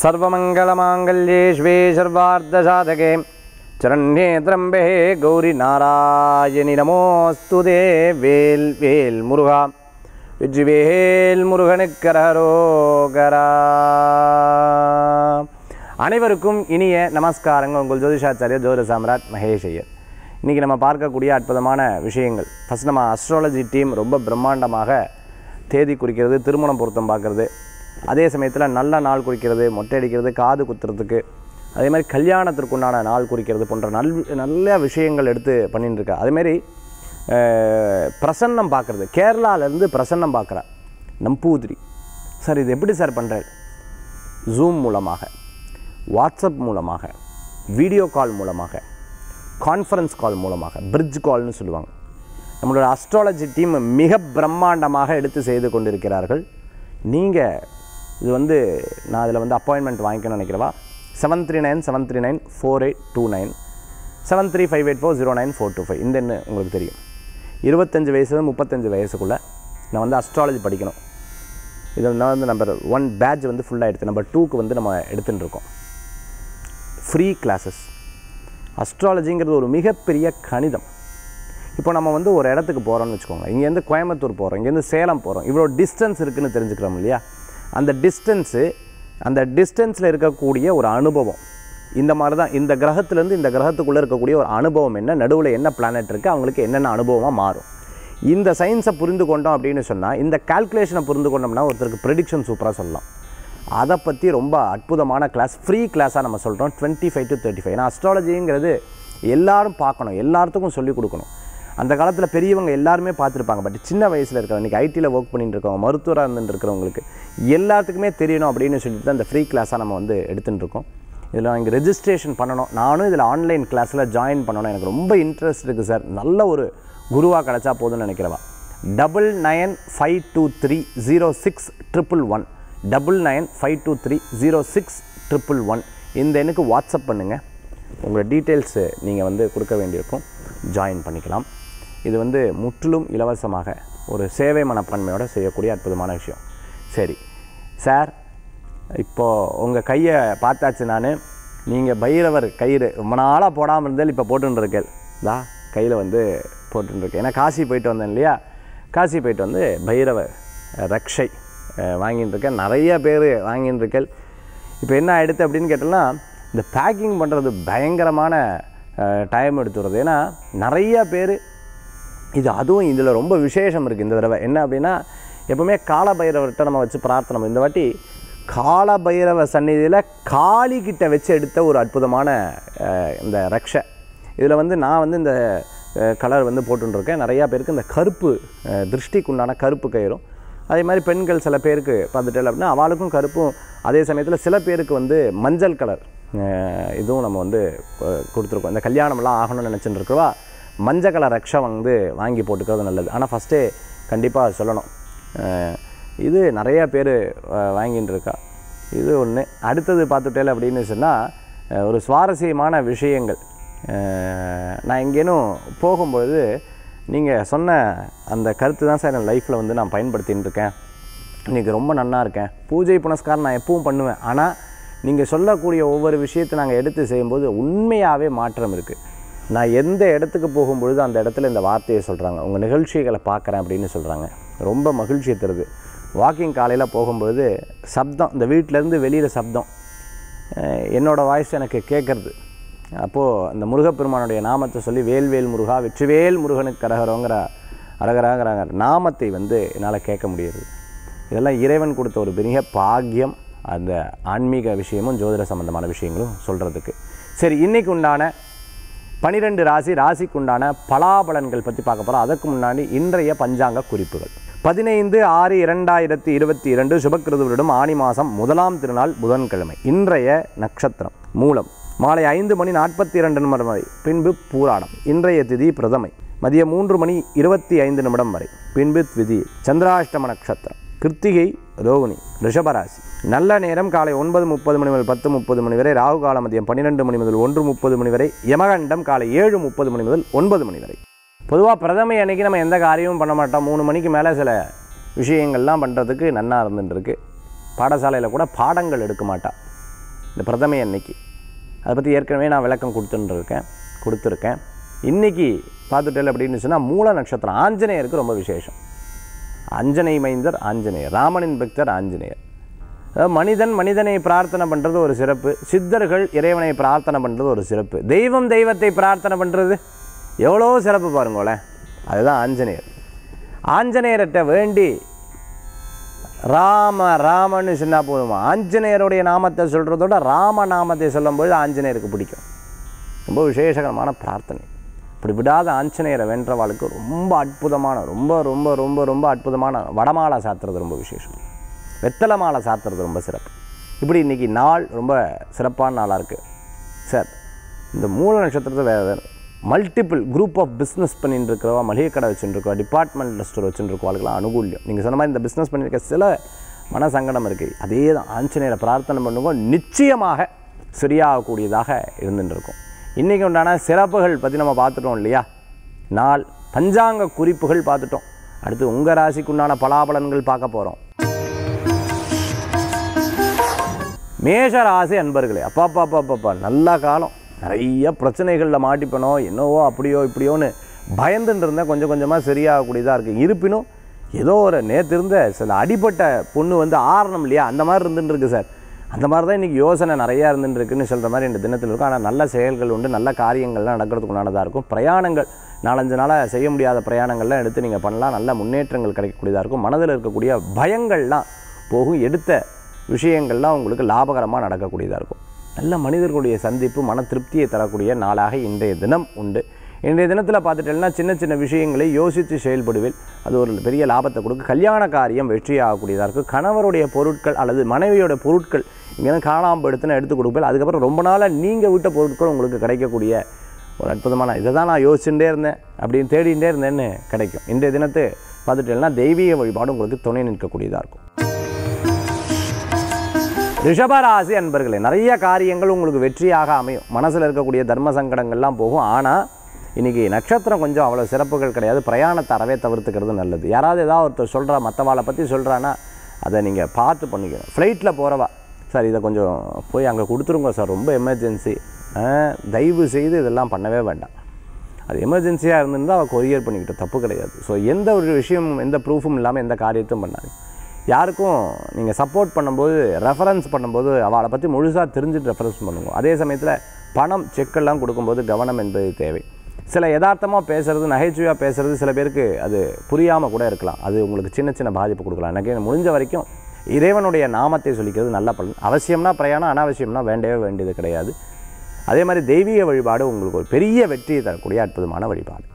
सर्वमङ्गलमाङ्गल्ये शिवे सर्वार्धसाधके चरण्ये त्र्यम्बे गौरिनारायणि नमोऽस्तु दे வேல் வேல் முருகா வெற்றிவேல் முருகனுக்கரகரோகரா அனைவருக்கும் இனிய நமஸ்காரங்கள் உங்கள் ஜோதிஷாச்சாரிய ஜோதிட சாம்ராட் மகேஷ் ஐயர் இன்றைக்கி நம்ம பார்க்கக்கூடிய அற்புதமான விஷயங்கள் ஃபஸ்ட் நம்ம அஸ்ட்ராலஜி டீம் ரொம்ப பிரம்மாண்டமாக தேதி குறிக்கிறது திருமணம் பொருத்தம் பார்க்குறது அதே சமயத்தில் நல்ல நாள் குறிக்கிறது மொட்டை அடிக்கிறது காது குத்துறதுக்கு அதே மாதிரி கல்யாணத்திற்குண்டான நாள் குறிக்கிறது போன்ற நல் நல்ல விஷயங்கள் எடுத்து பண்ணிட்டு இருக்கா அதேமாரி அஹ், பிரசன்னம் பார்க்குறது கேரளாலேருந்து பிரசன்னம் பார்க்குறா நம்பூதிரி சார் இது எப்படி சார் பண்ணுறாரு ஜூம் மூலமாக வாட்ஸ்அப் மூலமாக வீடியோ கால் மூலமாக கான்ஃபரன்ஸ் கால் மூலமாக பிரிட்ஜ் கால்னு சொல்லுவாங்க நம்மளோட அஸ்ட்ராலஜி டீம் மிக பிரம்மாண்டமாக எடுத்து செய்து கொண்டிருக்கிறார்கள் நீங்கள் இது வந்து நான் அதில் வந்து அப்பாயின்மெண்ட் வாங்கிக்கணும்னு நினைக்கிறவா seven three nine seven three nine four eight two nine seven three five eight four zero nine four two five இந்த எண்ணு உங்களுக்கு தெரியும் இருபத்தஞ்சு வயசுலேருந்து முப்பத்தஞ்சு வயசுக்குள்ளே நான் வந்து அஸ்ட்ராலஜி படிக்கணும் இது நான் வந்து நம்பர் ஒன் பேட்ச் வந்து ஃபுல்லாக எடுத்து நம்பர் டூக்கு வந்து நம்ம எடுத்துகிட்டு இருக்கோம் ஃப்ரீ கிளாஸஸ் அஸ்ட்ராலஜிங்கிறது ஒரு மிகப்பெரிய கணிதம் இப்போ நம்ம வந்து ஒரு இடத்துக்கு போகிறோம்னு வச்சுக்கோங்க இங்கேருந்து கோயம்புத்தூர் போகிறோம் இங்கேருந்து சேலம் போகிறோம் இவ்வளோ டிஸ்டன்ஸ் இருக்குன்னு தெரிஞ்சுக்கிறோம் இல்லையா அந்த டிஸ்டன்ஸு அந்த டிஸ்டன்ஸில் இருக்கக்கூடிய ஒரு அனுபவம் இந்த மாதிரி தான் இந்த கிரகத்துலேருந்து இந்த கிரகத்துக்குள்ளே இருக்கக்கூடிய ஒரு அனுபவம் என்ன நடுவில் என்ன பிளானட் இருக்குது அவங்களுக்கு என்னென்ன அனுபவமாக மாறும் இந்த சயின்ஸை புரிந்து கொண்டோம் அப்படின்னு சொன்னால் இந்த கால்குலேஷனை புரிந்து கொண்டோம்னா ஒருத்தருக்கு ப்ரெடிக்ஷன் சூப்பராக சொல்லலாம் அதை பற்றி ரொம்ப அற்புதமான கிளாஸ் ஃப்ரீ கிளாஸாக நம்ம சொல்கிறோம் twenty five to thirty five ஏன்னா அஸ்ட்ராலஜிங்கிறது எல்லாரும் பார்க்கணும் எல்லாத்துக்கும் சொல்லிக் கொடுக்கணும் அந்த காலத்தில் பெரியவங்க எல்லாருமே பார்த்துருப்பாங்க பட் சின்ன வயசில் இருக்கிறவங்க இன்றைக்கி ஐடியில் ஒர்க் பண்ணிட்டு இருக்கவங்க மருத்துவராக இருந்துட்டு இருக்கிறவங்களுக்கு எல்லாத்துக்குமே தெரியணும் அப்படின்னு சொல்லிட்டு தான் இந்த ஃப்ரீ கிளாஸாக நம்ம வந்து எடுத்துகிட்டு இருக்கோம் இதில் இங்கே ரெஜிஸ்ட்ரேஷன் பண்ணணும் நானும் இதில் ஆன்லைன் கிளாஸில் ஜாயின் பண்ணணும் எனக்கு ரொம்ப இன்ட்ரெஸ்ட் இருக்குது சார் நல்ல ஒரு குருவாக கிடச்சா போதும்னு நினைக்கிறவா double nine five two three zero six triple one double nine five two three zero six triple one இந்த எண்ணுக்கு வாட்ஸ்அப் பண்ணுங்கள் உங்களோட டீட்டெயில்ஸு நீங்கள் வந்து கொடுக்க வேண்டியிருக்கும் ஜாயின் பண்ணிக்கலாம் இது வந்து முற்றிலும் இலவசமாக ஒரு சேவை மனப்பான்மையோட செய்யக்கூடிய அற்புதமான விஷயம் சரி சார் இப்போது உங்கள் கையை பார்த்தாச்சு நான் நீங்கள் பைரவர் கயிறு ரொம்ப நாளாக போடாமல் இருந்தால் இப்போ போட்டுருக்கேன் தா கையில் வந்து போட்டுருக்கேன் ஏன்னா காசி போயிட்டு வந்தேன் இல்லையா காசி போயிட்டு வந்து பைரவர் ரக்ஷை அஹ், வாங்கிட்டு இருக்கேன் நிறைய பேர் வாங்கிட்டு இருக்கேன் இப்போ என்ன ஆகிடுது அப்படின்னு கேட்டோம்னா இந்த பேக்கிங் பண்ணுறது பயங்கரமான டைம் எடுத்துறது ஏன்னா நிறைய பேர் இது அதுவும் இதில் ரொம்ப விசேஷம் இருக்குது இந்த தடவை என்ன அப்படின்னா எப்பவுமே காலபைரவர்கிட்ட நம்ம வச்சு பிரார்த்தனை பண்ணணும். இந்த வாட்டி காலபைரவ சந்நிதியில் காளி கிட்ட வச்சு எடுத்த ஒரு அற்புதமான அஹ், இந்த ரக்ஷை இதில் வந்து நான் வந்து இந்த கலர் வந்து போட்டுருக்கேன் நிறையா பேருக்கு இந்த கருப்பு அஹ், திருஷ்டிக்கு உண்டான கருப்பு கயிறும் அதே மாதிரி பெண்கள் சில பேருக்கு பார்த்துட்டேன் அப்படின்னா அவளுக்கும் கருப்பும் அதே சமயத்தில் சில பேருக்கு வந்து மஞ்சள் கலர் அஹ், இதுவும் நம்ம வந்து அஹ், கொடுத்துருக்கோம் இந்த கல்யாணம்லாம் ஆகணும்னு நினச்சிட்டு இருக்கவா மஞ்சள் கலர் ரக்ஷா வந்து வாங்கி போட்டுக்கிறது நல்லது ஆனால் ஃபஸ்ட்டே கண்டிப்பாக சொல்லணும் அஹ், இது நிறைய பேர் வாங்கிட்டு இருக்கா இது ஒன்று அடுத்தது பார்த்துட்டேன் அப்படின்னு சொன்னால் ஒரு சுவாரஸ்யமான விஷயங்கள் அஹ், நான் எங்கேனும் போகும்பொழுது நீங்கள் சொன்ன அந்த கருத்து தான் சார் என் லைஃப்பில் வந்து நான் பயன்படுத்தின்னு இருக்கேன் இன்றைக்கி ரொம்ப நன்னா இருக்கேன் பூஜை புனஸ்காரம் நான் எப்பவும் பண்ணுவேன் ஆனால் நீங்கள் சொல்லக்கூடிய ஒவ்வொரு விஷயத்தை நாங்கள் எடுத்து செய்யும்போது உண்மையாகவே மாற்றம் இருக்குது நான் எந்த இடத்துக்கு போகும்பொழுது அந்த இடத்துல இந்த வார்த்தையை சொல்கிறாங்க உங்கள் நிகழ்ச்சிகளை பார்க்குறேன் அப்படின்னு சொல்கிறாங்க ரொம்ப மகிழ்ச்சியை தருது வாக்கிங் காலையில் போகும்பொழுது சப்தம் இந்த வீட்டிலேருந்து வெளியில் சப்தம் அஹ் என்னோடய வாய்ஸ் எனக்கு கேட்குறது அப்போது அந்த முருகப்பெருமானுடைய நாமத்தை சொல்லி வேல்வேல் முருகா வெற்றிவேல் முருகனுக்கு கரகரோங்கிற அரகராங்கிறாங்க நாமத்தை வந்து என்னால் கேட்க முடியுது இதெல்லாம் இறைவன் கொடுத்த ஒரு பெரிய பாக்கியம் அந்த ஆன்மீக விஷயமும் ஜோதிட சம்பந்தமான விஷயங்களும் சொல்கிறதுக்கு சரி இன்னைக்கு உண்டான பனிரெண்டு ராசி ராசிக்கு உண்டான பலாபலன்கள் பற்றி பார்க்க போகிறோம் அதுக்கு முன்னாடி இன்றைய பஞ்சாங்க குறிப்புகள் பதினைந்து ஆறு இரண்டாயிரத்தி இருபத்தி இரண்டு சுபக்கிருதுவரிடம் ஆணி மாதம் முதலாம் திருநாள் புதன்கிழமை இன்றைய நட்சத்திரம் மூலம் மாலை ஐந்து மணி நாற்பத்தி இரண்டு நிமிடம் வரை பின்பு பூராடம் இன்றைய திதி பிரதமை மதியம் மூன்று மணி இருபத்தி ஐந்து நிமிடம் வரை பின்பு திதி சந்திராஷ்டம நட்சத்திரம் கிருத்திகை ரோகிணி ரிஷபராசி நல்ல நேரம் காலை ஒன்பது முப்பது மணி முதல் பத்து முப்பது மணி வரை ராகு காலம் மதியம் பன்னிரெண்டு மணி முதல் ஒன்று முப்பது மணி வரை யமகண்டம் காலை ஏழு முப்பது மணி முதல் ஒன்பது மணி வரை பொதுவாக பிரதமை அன்னைக்கு நம்ம எந்த காரியமும் பண்ண மாட்டோம் மூணு மணிக்கு மேலே சில விஷயங்கள்லாம் பண்ணுறதுக்கு நன்னா இருந்துட்டு இருக்கு பாடசாலையில் கூட பாடங்கள் எடுக்க மாட்டா இந்த பிரதமை அன்னைக்கு அதை பற்றி ஏற்கனவே நான் விளக்கம் கொடுத்துட்டு இருக்கேன் கொடுத்துருக்கேன் இன்றைக்கி பார்த்துட்டேன் அப்படின்னு சொன்னால் மூல நட்சத்திரம் ஆஞ்சநேயருக்கு ரொம்ப விசேஷம் அஞ்சனை மைந்தர் ஆஞ்சநேயர் ராமனின் பக்தர் ஆஞ்சநேயர் அதாவது மனிதன் மனிதனை பிரார்த்தனை பண்ணுறது ஒரு சிறப்பு சித்தர்கள் இறைவனை பிரார்த்தனை பண்ணுறது ஒரு சிறப்பு தெய்வம் தெய்வத்தை பிரார்த்தனை பண்ணுறது எவ்வளோ சிறப்பு பாருங்களேன் அதுதான் ஆஞ்சநேயர் ஆஞ்சநேயர்கிட்ட வேண்டி ராம ராமன்னு சொன்னால் போதுமா ஆஞ்சநேயருடைய நாமத்தை சொல்கிறதோட ராம நாமத்தை சொல்லும்போது ஆஞ்சநேயருக்கு பிடிக்கும் ரொம்ப விசேஷகரமான பிரார்த்தனை இப்படி விடாத ஆஞ்சநேயரை வென்றவாளுக்கு ரொம்ப அற்புதமான ரொம்ப ரொம்ப ரொம்ப ரொம்ப அற்புதமான வடமாலை சாத்துறது ரொம்ப விசேஷம் வெத்தலை மாலை சாத்துறது ரொம்ப சிறப்பு இப்படி இன்றைக்கி நாள் ரொம்ப சிறப்பான நாளாக இருக்குது சார் இந்த மூல நட்சத்திரத்தை வேறு வேறு மல்டிபிள் குரூப் ஆஃப் பிஸ்னஸ் பண்ணிட்டு இருக்கிறவா மளிகை கடை வச்சுட்டு இருக்கவா டிபார்ட்மெண்டல் ஸ்டோர் வச்சுட்டு இருக்கவாளுக்கெல்லாம் அனுகூல்யம் நீங்கள் சொன்ன மாதிரி இந்த பிஸ்னஸ் பண்ணியிருக்க சில மன சங்கடம் இருக்குது அதே தான் ஆஞ்சநேயரை பிரார்த்தனை பண்ணுங்க நிச்சயமாக சரியாகக்கூடியதாக இருந்துட்டு இருக்கும் இன்றைக்கி உண்டான சிறப்புகள் பற்றி நம்ம பார்த்துட்டோம் இல்லையா நாள் பஞ்சாங்க குறிப்புகள் பார்த்துட்டோம் அடுத்து உங்கள் ராசிக்குண்டான பலாபலன்கள் பார்க்க போகிறோம் மேஷ ராசி அன்பர்களே அப்பா அப்பா அப்பா அப்பா, அப்பா நல்ல காலம் நிறைய பிரச்சனைகளில் மாட்டிப்பனோ என்னவோ அப்படியோ இப்படியோன்னு பயந்துட்டு இருந்தேன் கொஞ்சம் கொஞ்சமாக சரியாகக்கூடியதாக இருக்குது இருப்பினும் ஏதோ ஒரு நேற்று இருந்த சில அடிப்பட்ட பொண்ணு வந்து ஆறணும் இல்லையா அந்த மாதிரி இருந்துட்டு இருக்கு சார் அந்த மாதிரி தான் இன்றைக்கி யோசனை நிறையா இருந்துட்டு இருக்குன்னு சொல்கிற மாதிரி இந்த தினத்தில் இருக்கும் ஆனால் நல்ல செயல்கள் உண்டு நல்ல காரியங்கள்லாம் நடக்கிறதுக்குண்டானதாக இருக்கும் பிரயாணங்கள் நாலஞ்சு நாளாக செய்ய முடியாத பிரயாணங்கள்லாம் எடுத்து நீங்கள் பண்ணலாம் நல்ல முன்னேற்றங்கள் கிடைக்கக்கூடியதாக இருக்கும் மனதில் இருக்கக்கூடிய பயங்கள்லாம் போகும் எடுத்த விஷயங்கள்லாம் உங்களுக்கு லாபகரமாக நடக்கக்கூடியதாக இருக்கும் நல்ல மனிதர்களுடைய சந்திப்பு மன திருப்தியை தரக்கூடிய நாளாக இன்றைய தினம் உண்டு இன்றைய தினத்தில் பார்த்துட்டேன்னா சின்ன சின்ன விஷயங்களை யோசித்து செயல்படுவேன் அது ஒரு பெரிய லாபத்தை கொடுக்கும் கல்யாண காரியம் வெற்றியாகக்கூடியதாக இருக்கும் கணவருடைய பொருட்கள் அல்லது மனைவியோட பொருட்கள் இங்கேருந்து காணாமல் எடுத்துன்னு எடுத்து கொடுப்பேன் அதுக்கப்புறம் ரொம்ப நாளாக நீங்கள் விட்ட பொருட்கள் உங்களுக்கு கிடைக்கக்கூடிய ஒரு அற்புதமான இதை தான் நான் யோசிச்சுட்டே இருந்தேன் அப்படின்னு தேடிகிட்டே இருந்தேன்னு கிடைக்கும் இன்றைய தினத்தை பார்த்துட்டேன்னா தெய்வீக வழிபாடு உங்களுக்கு துணை நிற்கக்கூடியதாக இருக்கும் ரிஷபராசி அன்பர்களே நிறைய காரியங்கள் உங்களுக்கு வெற்றியாக அமையும் மனசில் இருக்கக்கூடிய தர்ம சங்கடங்கள்லாம் போகும் ஆனால் இன்றைக்கி நட்சத்திரம் கொஞ்சம் அவ்வளோ சிறப்புகள் கிடையாது பிரயாணத்தை அறவே தவிர்த்துக்கிறது நல்லது யாராவது ஏதாவது ஒருத்தர் சொல்கிறா மற்றவாளை பற்றி சொல்கிறான்னா அதை நீங்கள் பார்த்து பண்ணிக்கணும் ஃப்ளைட்டில் போகிறவா சார் இதை கொஞ்சம் போய் அங்கே கொடுத்துருங்க சார் ரொம்ப எமர்ஜென்சி தயவு செய்து இதெல்லாம் பண்ணவே வேண்டாம் அது எமர்ஜென்சியாக இருந்திருந்தால் அவள் கொரியர் பண்ணிக்கிட்ட தப்பு கிடையாது ஸோ எந்த ஒரு விஷயம் எந்த ப்ரூஃபும் இல்லாமல் எந்த காரியத்தையும் பண்ணாது யாருக்கும் நீங்கள் சப்போர்ட் பண்ணும்போது ரெஃபரன்ஸ் பண்ணும்போது அவளை பற்றி முழுசாக தெரிஞ்சுட்டு ரெஃபரன்ஸ் பண்ணுங்க அதே சமயத்தில் பணம் செக்கெல்லாம் கொடுக்கும்போது கவனம் என்பது தேவை சில யதார்த்தமாக பேசுறது நகைச்சுவையாக பேசுறது சில பேருக்கு அது புரியாமல் கூட இருக்கலாம் அது உங்களுக்கு சின்ன சின்ன பாதிப்பு கொடுக்கலாம் எனக்கு முடிஞ்ச வரைக்கும் இறைவனுடைய நாமத்தை சொல்லிக்கிறது நல்ல பலன் அவசியம்னா பிரயாணம் அனாவசியம்னா வேண்டவே வேண்டியது கிடையாது அதே மாதிரி தெய்வீக வழிபாடு உங்களுக்கு ஒரு பெரிய வெற்றியை தரக்கூடிய அற்புதமான வழிபாடு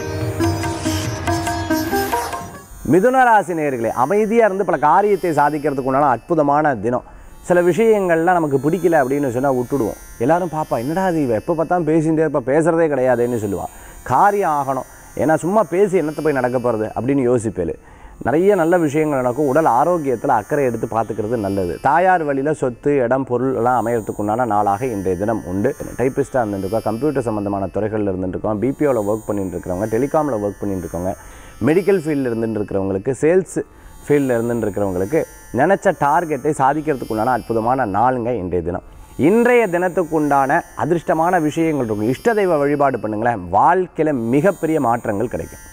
மிதுன ராசி நேயர்களே அமைதியாக இருந்து பல காரியத்தை சாதிக்கிறதுக்கு உண்டான அற்புதமான தினம் சில விஷயங்கள்லாம் நமக்கு பிடிக்கல அப்படின்னு சொன்னால் விட்டுடுவோம் எல்லாரும் பாப்பா என்னடா அது இவ எப்போ பார்த்தாலும் பேசிகிட்டே இருப்பா பேசுகிறதே கிடையாதுன்னு சொல்லுவாள் காரியம் ஆகணும் ஏன்னா சும்மா பேசி என்னத்தை போய் நடக்க போகிறது அப்படின்னு யோசிப்பேன் நிறைய நல்ல விஷயங்கள் நடக்கும் உடல் ஆரோக்கியத்தில் அக்கறை எடுத்து பார்த்துக்கிறது நல்லது தாயார் வழியில் சொத்து இடம் பொருள் எல்லாம் அமையறதுக்கு உண்டான நாளாக இன்றைய தினம் உண்டு டைப்பிஸ்ட்டாக இருந்துருக்கோம் கம்ப்யூட்டர் சம்மந்தமான துறைகளில் இருந்துருக்கோம் பிபிஓவில் ஒர்க் பண்ணிட்டு இருக்கிறவங்க டெலிகாமில் ஒர்க் பண்ணிட்டு இருக்கவங்க மெடிக்கல் ஃபீல்டில் இருந்துட்டு இருக்கிறவங்களுக்கு சேல்ஸ் ஃபீல்டில் இருந்துட்டு இருக்கிறவங்களுக்கு நினச்ச டார்கெட்டை சாதிக்கிறதுக்கு உண்டான அற்புதமான நாளுங்க இன்றைய தினம் இன்றைய தினத்துக்கு உண்டான அதிர்ஷ்டமான விஷயங்கள் இருக்கும் இஷ்ட தெய்வ வழிபாடு பண்ணுங்களேன் வாழ்க்கையில் மிகப்பெரிய மாற்றங்கள் கிடைக்கும்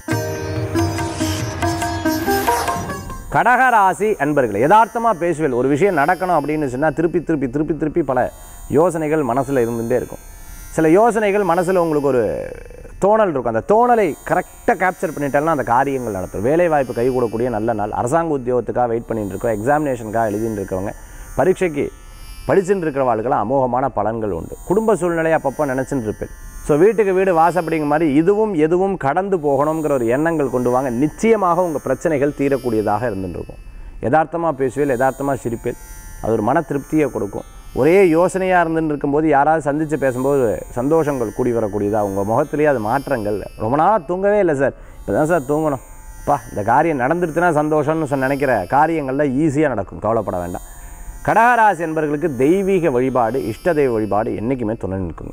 கடகராசி அன்பர்களே யதார்த்தமாக பேசுவேல் ஒரு விஷயம் நடக்கணும் அப்படின்னு சொன்னால் திருப்பி திருப்பி திருப்பி திருப்பி பல யோசனைகள் மனசில் இருந்துகிட்டே இருக்கும் சில யோசனைகள் மனசில் உங்களுக்கு ஒரு தோணல் இருக்கும் அந்த தோணலை கரெக்டாக கேப்சர் பண்ணிட்டாலும் அந்த காரியங்கள் நடத்தும் வேலை வாய்ப்பு கை கூடக்கூடிய நல்ல நாள் அரசாங்க உத்தியோகத்துக்காக வெயிட் பண்ணிட்டு இருக்கோம் எக்ஸாமினேஷனுக்காக எழுதிட்டு இருக்கிறவங்க பரீட்சைக்கு படிச்சுட்டு இருக்கிறவாளுக்கெல்லாம் அமோகமான பலன்கள் உண்டு குடும்ப சூழ்நிலை அப்பப்போ நினச்சிட்டு இருப்பேன் ஸோ வீட்டுக்கு வீடு வாசப்படிங்க மாதிரி இதுவும் எதுவும் கடந்து போகணுங்கிற ஒரு எண்ணங்கள் கொண்டு வாங்க நிச்சயமாக உங்கள் பிரச்சனைகள் தீரக்கூடியதாக இருந்துட்டு இருக்கும் யதார்த்தமாக பேசுவேல் யதார்த்தமாக சிரிப்பேல் அது ஒரு மன திருப்தியை கொடுக்கும் ஒரே யோசனையாக இருந்துட்டு இருக்கும்போது யாராவது சந்தித்து பேசும்போது சந்தோஷங்கள் கூடி வரக்கூடியதாக உங்கள் முகத்திலேயே அது மாற்றங்கள் ரொம்ப நாளாக தூங்கவே இல்லை சார் இப்போ தான் சார் தூங்கணும் அப்பா இந்த காரியம் நடந்துருச்சுன்னா சந்தோஷம்னு சொன்ன நினைக்கிற காரியங்கள்லாம் ஈஸியாக நடக்கும் கவலைப்பட வேண்டாம் கடகராசி என்பவர்களுக்கு தெய்வீக வழிபாடு இஷ்ட தெய்வ வழிபாடு என்றைக்குமே துணை நிற்குங்க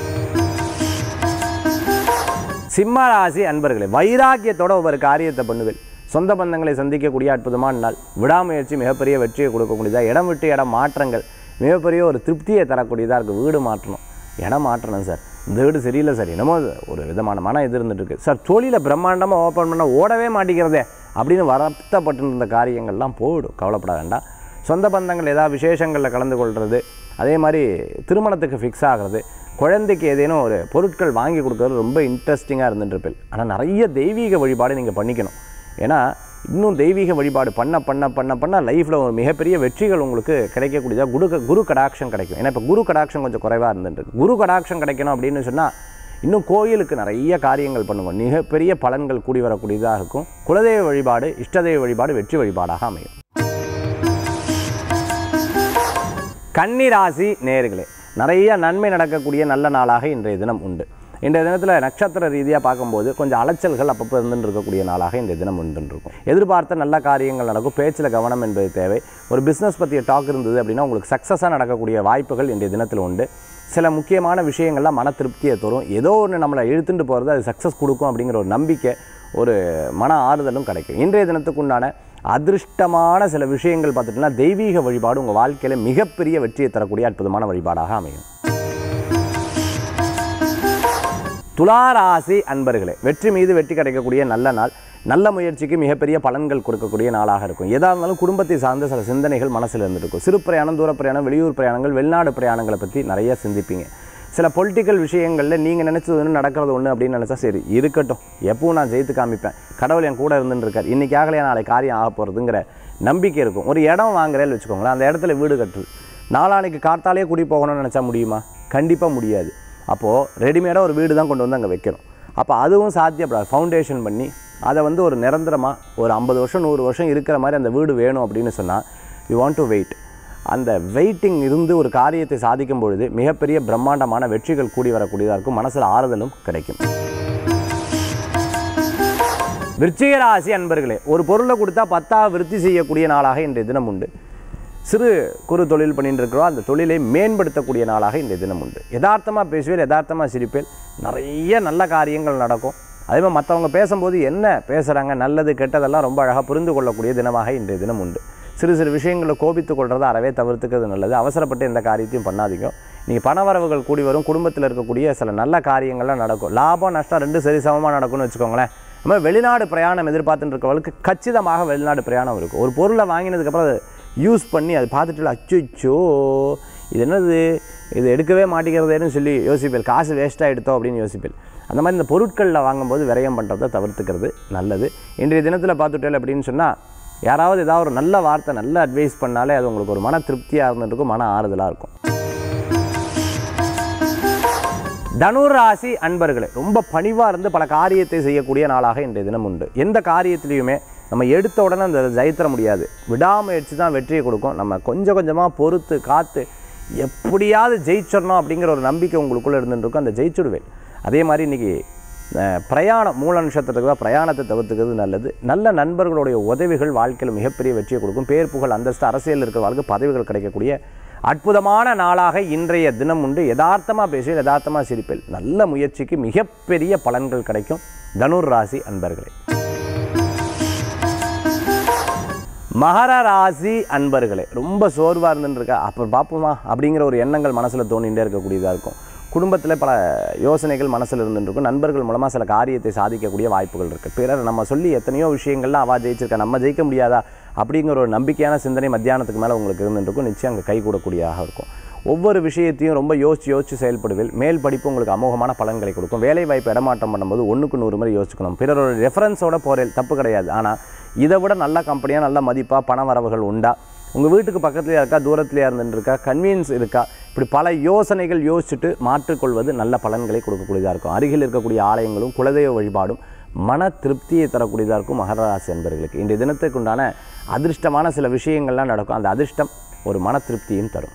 சிம்ம ராசி அன்பர்களே வைராக்கியத்தோட ஒவ்வொரு காரியத்தை பண்ணுவேன் சொந்த பந்தங்களை சந்திக்கக்கூடிய அற்புதமான நாள் விடாமுயற்சி மிகப்பெரிய வெற்றியை கொடுக்கக்கூடியதா இடம் விட்டு இடம் மாற்றங்கள் மிகப்பெரிய ஒரு திருப்தியை தரக்கூடியதாக இருக்குது வீடு மாற்றணும் இடம் மாற்றணும் சார் இந்த வீடு சரியில்லை சார் என்னமோ அது ஒரு விதமான மன இது இருந்துட்டு இருக்கு சார் தொழிலை பிரம்மாண்டமாக ஓப்பன் பண்ண ஓடவே மாட்டேங்கிறதே அப்படின்னு வருத்தப்பட்டு இருந்த காரியங்கள்லாம் போயிடும் கவலைப்பட வேண்டாம் சொந்த பந்தங்கள் ஏதாவது விசேஷங்களில் கலந்து கொள்வது அதே மாதிரி திருமணத்துக்கு ஃபிக்ஸ் ஆகிறது குழந்தைக்கு ஏதேனும் ஒரு பொருட்கள் வாங்கி கொடுக்கறது ரொம்ப இன்ட்ரெஸ்டிங்காக இருந்துட்டுருப்பில் ஆனால் நிறைய தெய்வீக வழிபாடு நீங்கள் பண்ணிக்கணும் ஏன்னா இன்னும் தெய்வீக வழிபாடு பண்ண பண்ண பண்ண பண்ண லைஃப்பில் ஒரு மிகப்பெரிய வெற்றிகள் உங்களுக்கு கிடைக்கக்கூடியதாக குரு குரு கடாட்சம் கிடைக்கும் ஏன்னா இப்போ குரு கடாட்சம் கொஞ்சம் குறைவாக இருந்துட்டு குரு கடாட்சம் கிடைக்கணும் அப்படின்னு சொன்னால் இன்னும் கோயிலுக்கு நிறைய காரியங்கள் பண்ணுங்க மிகப்பெரிய பலன்கள் கூடி வரக்கூடியதாக இருக்கும் குலதெய்வ வழிபாடு இஷ்டதெய்வ வழிபாடு வெற்றி வழிபாடாக அமையும் கன்னிராசி நேர்களே நிறைய நன்மை நடக்கக்கூடிய நல்ல நாளாக இன்றைய தினம் உண்டு இன்றைய தினத்தில் நட்சத்திர ரீதியாக பார்க்கும்போது கொஞ்சம் அலைச்சல்கள் அப்பப்போ இருந்துட்டு இருக்கக்கூடிய நாளாக இன்றைய தினம் இருந்துட்டு இருக்கும் எதிர்பார்த்த நல்ல காரியங்கள் நடக்கும் பேச்சில் கவனம் என்பது தேவை ஒரு பிஸ்னஸ் பற்றிய டாக் இருந்தது அப்படின்னா உங்களுக்கு சக்ஸஸாக நடக்கக்கூடிய வாய்ப்புகள் இன்றைய தினத்தில் உண்டு சில முக்கியமான விஷயங்கள்லாம் மன திருப்தியை தரும் ஏதோ ஒன்று நம்மளை இழுத்துட்டு போகிறது அது சக்ஸஸ் கொடுக்கும் அப்படிங்கிற ஒரு நம்பிக்கை ஒரு மன ஆறுதலும் கிடைக்கும் இன்றைய தினத்துக்குண்டான அதிர்ஷ்டமான சில விஷயங்கள் பார்த்துட்டோம்னா தெய்வீக வழிபாடு உங்கள் வாழ்க்கையில் மிகப்பெரிய வெற்றியை தரக்கூடிய அற்புதமான வழிபாடாக அமையும் துளாராசி அன்பர்களே வெற்றி மீது வெற்றி கிடைக்கக்கூடிய நல்ல நாள் நல்ல முயற்சிக்கு மிகப்பெரிய பலன்கள் கொடுக்கக்கூடிய நாளாக இருக்கும் எதாக இருந்தாலும் குடும்பத்தை சார்ந்த சில சிந்தனைகள் மனசில் இருந்துட்டு இருக்கும் சிறு பிரயாணம் தூர பிரயாணம் வெளியூர் பிரயாணங்கள் வெளிநாடு பிரயாணங்களை பற்றி நிறைய சிந்திப்பீங்க சில பொலிட்டிக்கல் விஷயங்களில் நீங்கள் நினச்சது ஒன்று நடக்கிறது ஒன்று அப்படின்னு நினச்சா சரி இருக்கட்டும் எப்பவும் நான் ஜெயித்து காமிப்பேன் கடவுள் என் கூட இருந்துட்டு இருக்கார் இன்றைக்கி ஆகலையா நாளை காரியம் ஆக போகிறதுங்கிற நம்பிக்கை இருக்கும் ஒரு இடம் வாங்குறேன்னு வச்சுக்கோங்களேன் அந்த இடத்துல வீடு கட்டுறது நாளானைக்கு காத்தாலே குடி போகணும்னு நினச்சா முடியுமா கண்டிப்பாக முடியாது அப்போது ரெடிமேடாக ஒரு வீடு தான் கொண்டு வந்து அங்கே வைக்கணும் அப்போ அதுவும் சாத்தியப்படாது ஃபவுண்டேஷன் பண்ணி அதை வந்து ஒரு நிரந்தரமாக ஒரு ஐம்பது வருஷம் நூறு வருஷம் இருக்கிற மாதிரி அந்த வீடு வேணும் அப்படின்னு சொன்னால் யூ வாண்ட் டு வெயிட் அந்த வெயிட்டிங் இருந்து ஒரு காரியத்தை சாதிக்கும் பொழுது மிகப்பெரிய பிரம்மாண்டமான வெற்றிகள் கூடி வரக்கூடியதாக இருக்கும் மனசில் ஆறுதலும் கிடைக்கும் விருச்சிக ராசி அன்பர்களே ஒரு பொருளை கொடுத்தா பத்தா விருத்தி செய்யக்கூடிய நாளாக இன்றைய தினம் உண்டு சிறு குறு தொழில் பண்ணிட்டு இருக்கிறோம் அந்த தொழிலை மேம்படுத்தக்கூடிய நாளாக இன்றைய தினம் உண்டு யதார்த்தமாக பேசுவேன் யதார்த்தமாக சிரிப்பேன் நிறைய நல்ல காரியங்கள் நடக்கும் அதே மாதிரி மற்றவங்க பேசும்போது என்ன பேசுகிறாங்க நல்லது கெட்டதெல்லாம் ரொம்ப அழகாக புரிந்து கொள்ளக்கூடிய தினமாக இன்றைய தினம் உண்டு சிறு சிறு விஷயங்களில் கோபித்து கொள்றதை அறவே தவிர்த்துக்கிறது நல்லது அவசரப்பட்டு எந்த காரியத்தையும் பண்ணாதீங்க நீங்கள் பணவரவுகள் கூடி வரும் குடும்பத்தில் இருக்கக்கூடிய சில நல்ல காரியங்கள்லாம் நடக்கும் லாபம் நஷ்டம் ரெண்டும் சரி சமமாக நடக்கும்னு வச்சுக்கோங்களேன் நம்ம வெளிநாடு பிரயாணம் எதிர்பார்த்துட்டு இருக்கவங்களுக்கு கச்சிதமாக வெளிநாடு பிரயாணம் இருக்கும் ஒரு பொருளை வாங்கினதுக்கப்புறம் அதை யூஸ் பண்ணி அது பார்த்துட்டு அச்சோ இது என்னது இது எடுக்கவே மாட்டேங்கிறதேன்னு சொல்லி யோசிப்பேன் காசு வேஸ்ட் ஆகிடுத்தோம் அப்படின்னு யோசிப்பேன் அந்த மாதிரி இந்த பொருட்களில் வாங்கும்போது விரயம் பண்ணுறதை தவிர்த்துக்கிறது நல்லது இன்றைய தினத்தில் பார்த்துட்டேன் அப்படின்னு சொன்னால் யாராவது ஏதாவது ஒரு நல்ல வார்த்தை நல்ல அட்வைஸ் பண்ணாலே அது உங்களுக்கு ஒரு மன திருப்தியாக இருந்துருக்கும் மன ஆறுதலாக இருக்கும் தனுர் ராசி அன்பர்களே ரொம்ப பணிவாக இருந்து பல காரியத்தை செய்யக்கூடிய நாளாக இன்றைய தினம் உண்டு எந்த காரியத்திலையுமே நம்ம எடுத்த உடனே அந்த ஜெயித்தர முடியாது விடாமுயற்சி தான் வெற்றியை கொடுக்கும் நம்ம கொஞ்சம் கொஞ்சமாக பொறுத்து காத்து எப்படியாவது ஜெயிச்சிடணும் அப்படிங்கிற ஒரு நம்பிக்கை உங்களுக்குள்ளே இருந்துருக்கும் அந்த ஜெயிச்சுடுவேன் அதே மாதிரி இன்றைக்கி பிரயாணம் மூல நட்சத்திரத்துக்கு தான் பிரயாணத்தை தவிர்த்துக்கிறது நல்லது நல்ல நண்பர்களுடைய உதவிகள் வாழ்க்கையில் மிகப்பெரிய வெற்றியை கொடுக்கும் பேர் புகழ் அந்தஸ்து அரசியல் இருக்கிற வாழ்க்கை பதவிகள் கிடைக்கக்கூடிய அற்புதமான நாளாக இன்றைய தினம் உண்டு யதார்த்தமாக பேசுவேன் யதார்த்தமாக சிரிப்பேன் நல்ல முயற்சிக்கு மிகப்பெரிய பலன்கள் கிடைக்கும் தனுர் ராசி அன்பர்களே மகர ராசி அன்பர்களே ரொம்ப சோர்வாக இருந்துருக்கா அப்புறம் பார்ப்போமா அப்படிங்கிற ஒரு எண்ணங்கள் மனசில் தோணிகிட்டே இருக்கக்கூடியதாக இருக்கும் குடும்பத்தில் பல யோசனைகள் மனசில் இருந்துருக்கும் நண்பர்கள் மூலமாக சில காரியத்தை சாதிக்கக்கூடிய வாய்ப்புகள் இருக்குது பிறர் நம்ம சொல்லி எத்தனையோ விஷயங்கள்லாம் அவள் ஜெயிச்சிருக்கா நம்ம ஜெயிக்க முடியாதா அப்படிங்கிற ஒரு நம்பிக்கையான சிந்தனை மத்தியானத்துக்கு மேலே உங்களுக்கு இருந்துருக்கும் நிச்சயம் அங்கே கைகூடக்கூடியதாக இருக்கும் ஒவ்வொரு விஷயத்தையும் ரொம்ப யோசிச்சு யோசிச்சு செயல்படுவில் மேல் படிப்பு உங்களுக்கு அமோகமான பலன்களை கொடுக்கும் வேலை வாய்ப்பு இடமாற்றம் பண்ணும்போது ஒன்றுக்கு நூறு முறை யோசிக்கணும் பிறரோட ரெஃபரன்ஸோட போகிறேன் தப்பு கிடையாது ஆனால் இதை விட நல்ல கம்பெனியாக நல்ல மதிப்பாக பண வரவுகள் உண்டா உங்கள் வீட்டுக்கு பக்கத்துலேயே இருக்கா தூரத்துலேயே இருந்துட்டு இருக்கா கன்வீனியன்ஸ் இருக்கா இப்படி பல யோசனைகள் யோசிச்சுட்டு மாற்றிக்கொள்வது நல்ல பலன்களை கொடுக்கக்கூடியதாக இருக்கும் அருகில் இருக்கக்கூடிய ஆலயங்களும் குலதெய்வ வழிபாடும் மன திருப்தியை தரக்கூடியதாக இருக்கும் மகர ராசி என்பர்களுக்கு இன்றைய தினத்துக்கு உண்டான அதிர்ஷ்டமான சில விஷயங்கள்லாம் நடக்கும் அந்த அதிர்ஷ்டம் ஒரு மன திருப்தியும் தரும்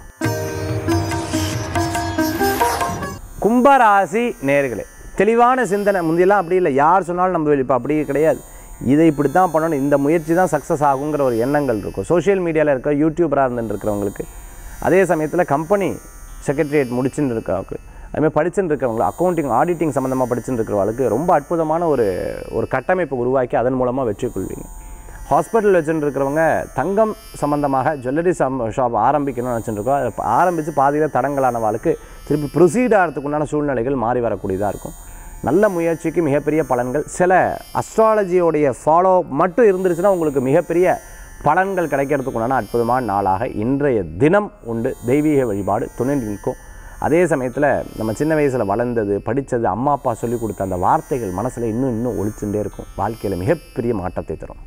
கும்பராசி நேர்களே தெளிவான சிந்தனை முந்தியெல்லாம் அப்படி இல்லை யார் சொன்னாலும் நம்ம இப்போ அப்படி கிடையாது இதை இப்படி தான் பண்ணணும் இந்த முயற்சி தான் சக்ஸஸ் ஆகுங்கிற ஒரு எண்ணங்கள் இருக்கும் சோஷியல் மீடியாவில் இருக்க யூடியூபராக இருந்துட்டு இருக்கிறவங்களுக்கு அதே சமயத்தில் கம்பெனி செக்ரட்டரியேட் முடிச்சுட்டு இருக்கவங்களுக்கு அதுமாதிரி படிச்சுட்டு இருக்கிறவங்க அக்கௌண்டிங் ஆடிட்டிங் சம்மந்தமாக படிச்சுட்டு இருக்கிறவங்களுக்கு ரொம்ப அற்புதமான ஒரு ஒரு கட்டமைப்பை உருவாக்கி அதன் மூலமாக வெற்றி கொள்வீங்க ஹாஸ்பிட்டல் வச்சுட்டு இருக்கிறவங்க தங்கம் சம்பந்தமாக ஜுவல்லரி சம் ஷாப் ஆரம்பிக்கணும்னு வச்சுட்டு இருக்கோம் அதை ஆரம்பித்து பாதியில் தடங்கலான வாழ்க்கை திருப்பி ப்ரொசீட் ஆகிறதுக்கு உண்டான சூழ்நிலைகள் மாறி வரக்கூடியதாக இருக்கும் நல்ல முயற்சிக்கு மிகப்பெரிய பலன்கள் சில அஸ்ட்ராலஜியோடைய ஃபாலோ மட்டும் இருந்துருச்சுன்னா உங்களுக்கு மிகப்பெரிய பலன்கள் கிடைக்கிறதுக்கு உண்டான அற்புதமான நாளாக இன்றைய தினம் உண்டு தெய்வீக வழிபாடு துணை நிற்கும் அதே சமயத்தில் நம்ம சின்ன வயசில் வளர்ந்தது படித்தது அம்மா அப்பா சொல்லி கொடுத்த அந்த வார்த்தைகள் மனசில் இன்னும் இன்னும் ஒழிச்சுட்டே இருக்கும் வாழ்க்கையில் மிகப்பெரிய மாற்றத்தை தரும்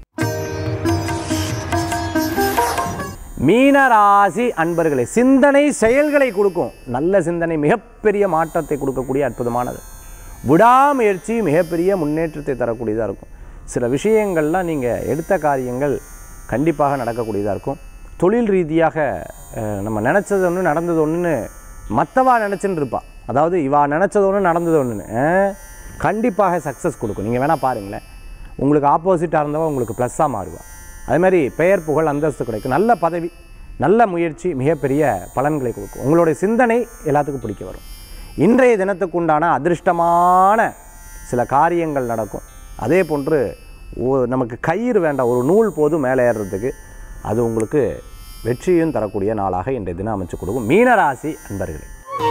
மீனராசி அன்பர்களை சிந்தனை செயல்களை கொடுக்கும் நல்ல சிந்தனை மிகப்பெரிய மாற்றத்தை கொடுக்கக்கூடிய அற்புதமானது விடாமுயற்சி மிகப்பெரிய முன்னேற்றத்தை தரக்கூடியதாக இருக்கும் சில விஷயங்கள்லாம் நீங்கள் எடுத்த காரியங்கள் கண்டிப்பாக நடக்கக்கூடியதாக இருக்கும் தொழில் ரீதியாக அஹ், நம்ம நினச்சது ஒன்று நடந்தது ஒன்றுன்னு மற்றவா நினச்சின்னு இருப்பா அதாவது இவா நினச்சது ஒன்று நடந்தது ஒன்றுன்னு கண்டிப்பாக சக்ஸஸ் கொடுக்கும் நீங்கள் வேணால் பாருங்களேன் உங்களுக்கு ஆப்போசிட்டாக இருந்தவா உங்களுக்கு ப்ளஸ்ஸாக மாறுவா அதே மாதிரி பெயர் புகழ் அந்தஸ்து கிடைக்கும் நல்ல பதவி நல்ல முயற்சி மிகப்பெரிய பலன்களை கொடுக்கும் உங்களுடைய சிந்தனை எல்லாத்துக்கும் பிடிக்க வரும் இன்றைய தினத்துக்கு உண்டான அதிர்ஷ்டமான சில காரியங்கள் நடக்கும் அதே போன்று ஒ- நமக்கு கயிறு வேண்டாம் ஒரு நூல் போதும் மேலே ஏறுறதுக்கு அது உங்களுக்கு வெற்றியும் தரக்கூடிய நாளாக இன்றைய தினம் அமைச்சு கொடுக்கும் மீனராசி அன்பர்களே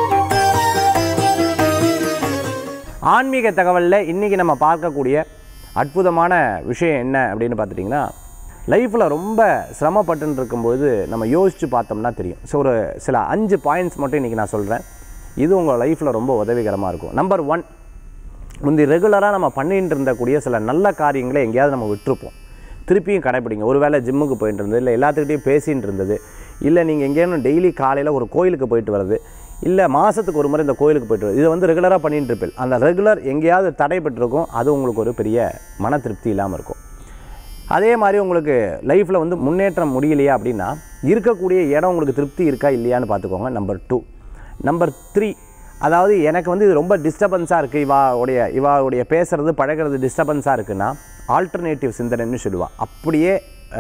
ஆன்மீக தகவலில் இன்றைக்கி நம்ம பார்க்கக்கூடிய அற்புதமான விஷயம் என்ன அப்படின்னு பார்த்துட்டிங்கன்னா லைஃப்பில் ரொம்ப சிரமப்பட்டுன்னு இருக்கும்போது நம்ம யோசித்து பார்த்தோம்னா தெரியும் ஸோ ஒரு சில அஞ்சு பாயிண்ட்ஸ் மட்டும் இன்றைக்கி நான் சொல்கிறேன் இது உங்கள் லைஃப்பில் ரொம்ப உதவிகரமாக இருக்கும் நம்பர் ஒன் முந்தி ரெகுலராக நம்ம பண்ணிட்டு இருந்தக்கூடிய சில நல்ல காரியங்களை எங்கேயாவது நம்ம விட்டுருப்போம் திருப்பியும் கடைப்பிடிங்க ஒருவேளை ஜிம்முக்கு போயிட்டு இருந்தது இல்லை எல்லாத்துக்கிட்டையும் பேசிகிட்டு இருந்தது இல்லை நீங்கள் எங்கேயும் டெய்லி காலையில் ஒரு கோயிலுக்கு போயிட்டு வர்றது இல்லை மாதத்துக்கு ஒரு முறை இந்த கோயிலுக்கு போயிட்டு வருது இதை வந்து ரெகுலராக பண்ணிட்டு இருப்பேன் அந்த ரெகுலர் எங்கேயாவது தடைப்பட்டிருக்கும் அது உங்களுக்கு ஒரு பெரிய மன திருப்தி இல்லாமல் இருக்கும் அதே மாதிரி உங்களுக்கு லைஃப்பில் வந்து முன்னேற்றம் முடியலையா அப்படின்னா இருக்கக்கூடிய இடம் உங்களுக்கு திருப்தி இருக்கா இல்லையான்னு பார்த்துக்கோங்க நம்பர் டூ நம்பர் த்ரீ அதாவது எனக்கு வந்து இது ரொம்ப டிஸ்டர்பன்ஸாக இருக்குது இவாவுடைய இவாவுடைய பேசுகிறது பழகிறது டிஸ்டர்பன்ஸாக இருக்குன்னா ஆல்டர்னேட்டிவ் சிந்தனைன்னு சொல்லுவாள் அப்படியே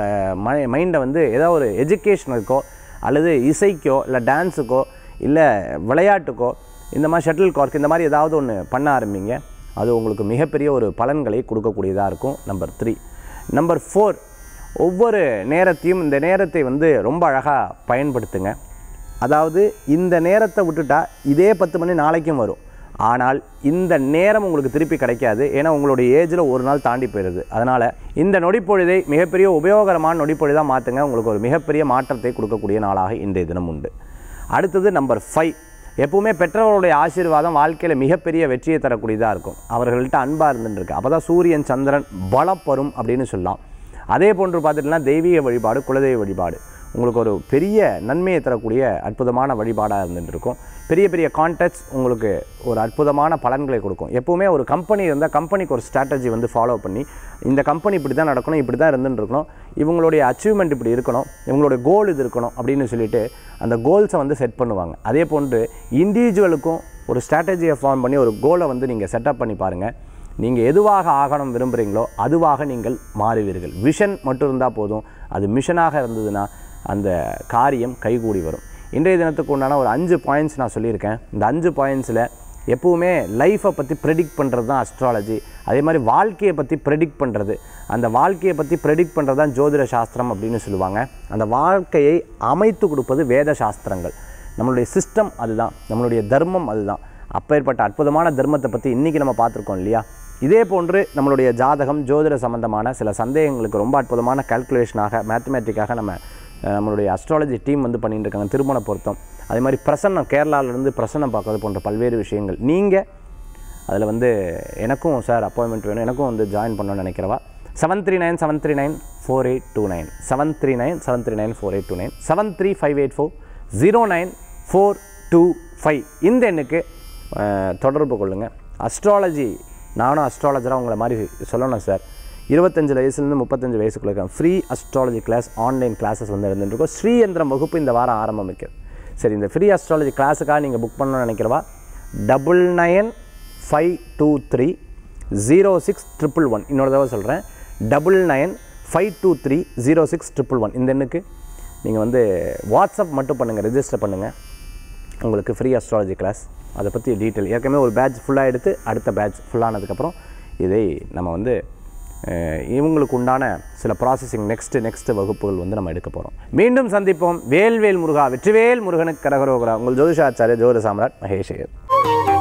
மைண்டை வந்து ஏதோ ஒரு எஜுகேஷனுக்கோ அல்லது இசைக்கோ இல்லை டான்ஸுக்கோ இல்லை விளையாட்டுக்கோ இந்த மாதிரி ஷட்டில் கார்க் இந்த மாதிரி ஏதாவது ஒன்று பண்ண ஆரம்பிங்க அது உங்களுக்கு மிகப்பெரிய ஒரு பலன்களை கொடுக்கக்கூடியதாக இருக்கும் நம்பர் த்ரீ நம்பர் ஃபோர் ஒவ்வொரு நேரத்தையும் இந்த நேரத்தை வந்து ரொம்ப அழகாக பயன்படுத்துங்க அதாவது இந்த நேரத்தை விட்டுட்டா இதே பத்து மணி நாளைக்கும் வரும் ஆனால் இந்த நேரம் உங்களுக்கு திருப்பி கிடைக்காது ஏன்னா உங்களுடைய ஏஜில் ஒரு நாள் தாண்டி போயிடுது அதனால் இந்த நொடிப்பொழுதை மிகப்பெரிய உபயோகரமான நொடிப்பொழுதாக மாற்றுங்க உங்களுக்கு ஒரு மிகப்பெரிய மாற்றத்தை கொடுக்கக்கூடிய நாளாக இன்றைய தினம் உண்டு அடுத்தது நம்பர் ஃபைவ் எப்பவுமே பெற்றவர்களுடைய ஆசீர்வாதம் வாழ்க்கையில் மிகப்பெரிய வெற்றியை தரக்கூடியதாக இருக்கும் அவர்கள்ட்ட அன்பாக இருந்துருக்கு அப்போ தான் சூரியன் சந்திரன் பலப்பரும் அப்படின்னு சொல்லலாம் அதே போன்று பார்த்துட்டுனா தெய்வீக வழிபாடு குலதெய்வ வழிபாடு உங்களுக்கு ஒரு பெரிய நன்மையை தரக்கூடிய அற்புதமான வழிபாடாக இருந்துட்டு இருக்கும் பெரிய பெரிய கான்டாக்ட்ஸ் உங்களுக்கு ஒரு அற்புதமான பலன்களை கொடுக்கும் எப்பவுமே ஒரு கம்பெனி இருந்தால் கம்பெனிக்கு ஒரு ஸ்ட்ராட்டஜி வந்து ஃபாலோ பண்ணி இந்த கம்பெனி இப்படி தான் நடக்கணும் இப்படி தான் இருந்துட்டு இருக்கணும் இவங்களுடைய அச்சீவ்மெண்ட் இப்படி இருக்கணும் இவங்களுடைய கோல் இது இருக்கணும் அப்படின்னு சொல்லிட்டு அந்த கோல்ஸை வந்து செட் பண்ணுவாங்க அதே போன்று இண்டிவிஜுவலுக்கும் ஒரு ஸ்ட்ராட்டஜியை ஃபார்ம் பண்ணி ஒரு கோலை வந்து நீங்கள் செட்டப் பண்ணி பாருங்கள் நீங்கள் எதுவாக ஆகணும் விரும்புகிறீங்களோ அதுவாக நீங்கள் மாறுவீர்கள் விஷன் மட்டும் இருந்தால் போதும் அது மிஷனாக இருந்ததுன்னா அந்த காரியம் கைகூடி வரும் இன்றைய தினத்துக்கு உண்டான ஒரு அஞ்சு பாயிண்ட்ஸ் நான் சொல்லியிருக்கேன் இந்த அஞ்சு பாயிண்ட்ஸில் எப்பவுமே லைஃப்பை பற்றி ப்ரெடிக்ட் பண்ணுறது தான் அஸ்ட்ராலஜி அதே மாதிரி வாழ்க்கையை பற்றி ப்ரெடிக்ட் பண்ணுறது அந்த வாழ்க்கையை பற்றி ப்ரெடிக்ட் பண்ணுறது தான் ஜோதிட சாஸ்திரம் அப்படின்னு சொல்லுவாங்க அந்த வாழ்க்கையை அமைத்து கொடுப்பது வேத சாஸ்திரங்கள் நம்மளுடைய சிஸ்டம் அதுதான் நம்மளுடைய தர்மம் அதுதான் அப்பேற்பட்ட அற்புதமான தர்மத்தை பற்றி இன்றைக்கி நம்ம பார்த்துருக்கோம் இல்லையா இதே போன்று நம்மளுடைய ஜாதகம் ஜோதிட சம்பந்தமான சில சந்தேகங்களுக்கு ரொம்ப அற்புதமான கால்குலேஷனாக மேத்தமேட்டிக்காக நம்ம அஹ், நம்மளுடைய அஸ்ட்ராலஜி டீம் வந்து பண்ணிட்டு இருக்காங்க திருமண பொருத்தம் அதே மாதிரி பிரசன்னம் கேரளாவிலேருந்து பிரசன்னம் பார்க்கறது போன்ற பல்வேறு விஷயங்கள் நீங்கள் அதில் வந்து எனக்கும் சார் அப்பாயின்மெண்ட் வேணும் எனக்கும் வந்து ஜாயின் பண்ணணும்னு நினைக்கிறவா seven three nine seven three nine four eight two nine seven three nine seven three nine four eight two nine seven three five eight four zero nine four two five இந்த எண்ணுக்கு அஹ், தொடர்பு கொள்ளுங்கள் astrology நானும் அஸ்ட்ராலஜராக உங்களை மாதிரி சொல்லணும் sir இருபத்தஞ்சு வயசுலேருந்து முப்பத்தஞ்சு வயசுக்குள்ள இருக்கேன் free astrology class online classes வந்து இருந்துருக்கோம் ஸ்ரீயந்திரம் வகுப்பு இந்த வாரம் ஆரம்பிக்கிறது சரி இந்த ஃப்ரீ அஸ்ட்ராலஜி கிளாஸுக்காக நீங்கள் புக் பண்ணணும்னு நினைக்கிறவா double nine five two three zero six triple one இன்னொரு தடவை சொல்கிறேன் double nine five two three zero six triple one இந்த எண்ணுக்கு நீங்கள் வந்து வாட்ஸ்அப் மட்டும் பண்ணுங்கள் ரெஜிஸ்டர் பண்ணுங்கள் உங்களுக்கு ஃப்ரீ அஸ்ட்ராலஜி கிளாஸ் அதை பற்றி டீட்டெயில் ஏற்கனவே ஒரு பேட்ச் ஃபுல்லாக எடுத்து அடுத்த பேட்ச் ஃபுல்லானதுக்கப்புறம் இதை நம்ம வந்து அஹ், இவங்களுக்கு உண்டான சில ப்ராசஸிங் நெக்ஸ்ட்டு நெக்ஸ்ட் வகுப்புகள் வந்து நம்ம எடுக்க போகிறோம் மீண்டும் சந்திப்போம் வேல்வேல் முருகா வெற்றிவேல் முருகனுக்கு கரகரோகரா உங்கள் ஜோதிஷாச்சாரிய ஜோதி சாம்ராட் மகேஷ் ஐயர்